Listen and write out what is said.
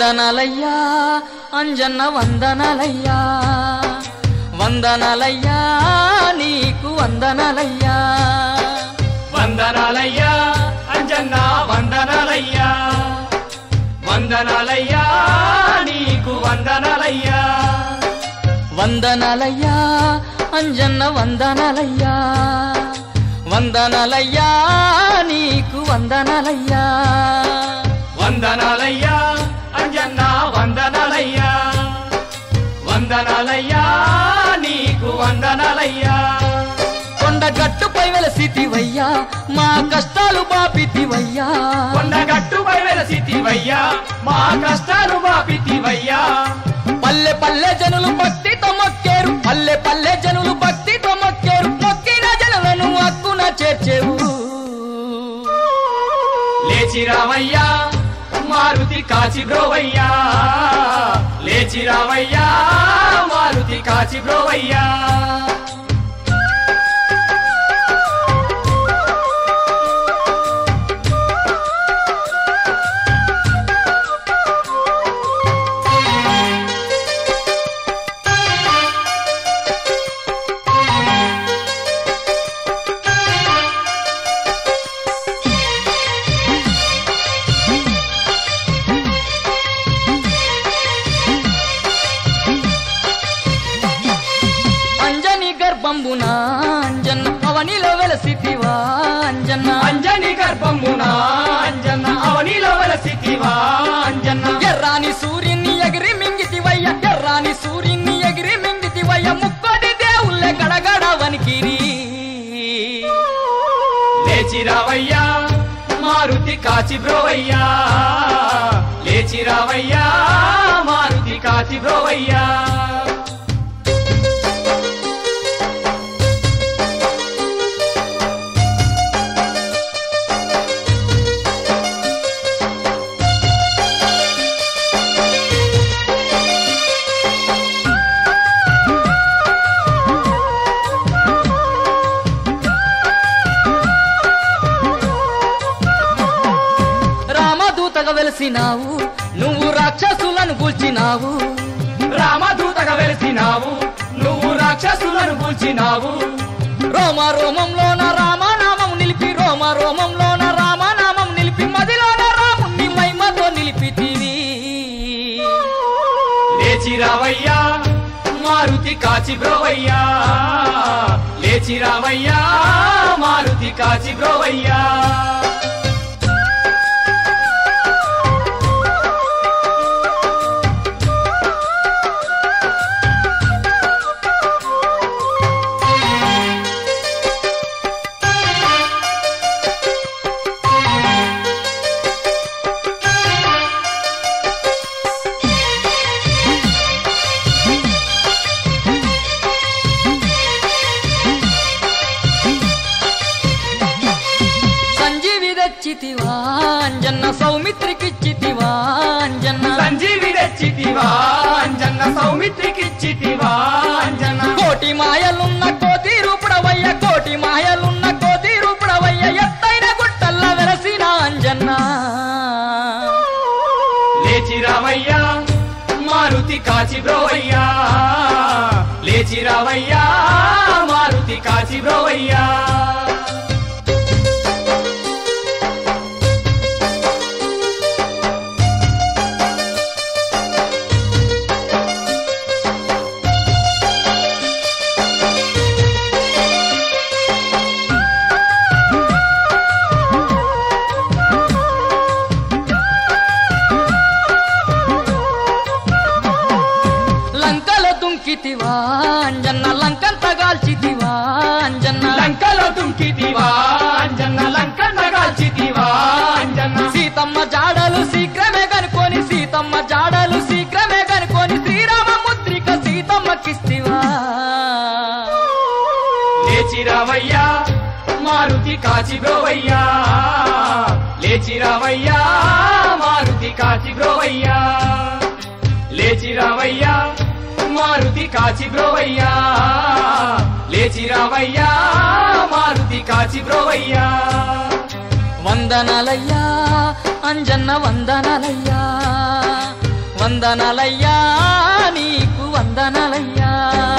వందనాలయ్యా అంజన్న వందనాలయ్యా వందనాలయ్యా నీకు వందనాలయ్యా వందనాలయ్యా అంజన్న వందనాలయ్యా వందనాలయ్యా నీకు వందనాలయ్యా వందనాలయ్యా అంజన్న వందనాలయ్యా వందనాలయ్యా నీకు వందనాలయ్యా వందనాలయ్యా అంజన్న వందనాలయ్యా వందనాలయ్యా నీకు వందనాలయ్యా కొండ గట్టుపై వెలసితివయ్యా మా కష్టాలు బాపితివయ్యా కొండగట్టుపై వెలసితివయ్యా మా కష్టాలు మాపితివయ్యా పల్లె పల్లె జనులు భక్తితో మొక్కేరు పల్లె పల్లె జనులు భక్తితో మొక్కేరు మొక్కిన జనులను హక్కున చేర్చేవు లేచి రావయ్యా మారుతి కాచి బ్రోవయ్యా లేచి రావయ్యా మారుతి కాచి బ్రోవయ్యా అంజని గర్భంబున అంజన్న అవనిలో వెలసితివా అంజన్న అంజని గర్భమున అంజన్న అవనిలో వెలసితివా అంజన్న ఎర్రాని సూర్యుని ఎగిరి మింగితివయ్య ఎర్రాని సూర్యుని ఎగిరి మింగితివయ్య ముక్కడి దేవుళ్ళే గడగడ వనికిరి లేచి రావయ్యా మారుతి కాచి బ్రోవయ్యా లేచి రావయ్యా మారుతి కాచి బ్రోవయ్యా రామదూతగా వెలిసినావు నువ్వు రాక్షసులను కూల్చినావు రామదూతగా వెలిసినావు నువ్వు రాక్షసులను కూల్చినావు రోమ రోమంలోన రామనామం నిలిపి రోమ రోమంలోన రామనామం నిలిపి మదిలోన రాముణ్ణి మహిమతో నిలిపితివి లేచి రావయ్యా మారుతి కాచి బ్రోవయ్యా లేచి రావయ్యా మారుతి కాచి బ్రోవయ్యా సంజీవి తెచ్చితివా అంజన్న సౌమిత్రికిచ్చితివా అంజన్న సంజీవి తెచ్చితివా అంజన్న సౌమిత్రికిచ్చితివా అంజన్న కోటి మాయలున్న కోతి రూపుడవయ్య కోటి మాయలున్న కోతి రూపుడవయ్య ఎత్తైన గుట్టల్ల వెలసిన అంజన్న లేచి రావయ్యా మారుతి కాచి బ్రోవయ్యా లేచి రావయ్యా మారుతి కాచి బ్రోవయ్యా లంకలో దుంకితివా అంజన్న లంకంత గాల్చితివా అంజన్న లంకలో దుంకితివా అంజన్న లంకన్న కాల్చితివా అంజన్న సీతమ్మ జాడలు శీఘ్రమే కనుకొని సీతమ్మ జాడలు శీఘ్రమే కనుకొని శ్రీరామ ముద్రిక సీతమ్మకిస్తివా లేచి రావయ్యా మారుతి కాచి బ్రోవయ్యా లేచి రావయ్యా మారుతి కాచి బ్రోవయ్యా లేచి రావయ్యా మారుతి కాచి బ్రోవయ్యా లేచి రావయ్యా మారుతి కాచి బ్రోవయ్యా వందనాలయ్యా అంజన్న వందనాలయ్యా వందనాలయ్యా నీకు వందనాలయ్యా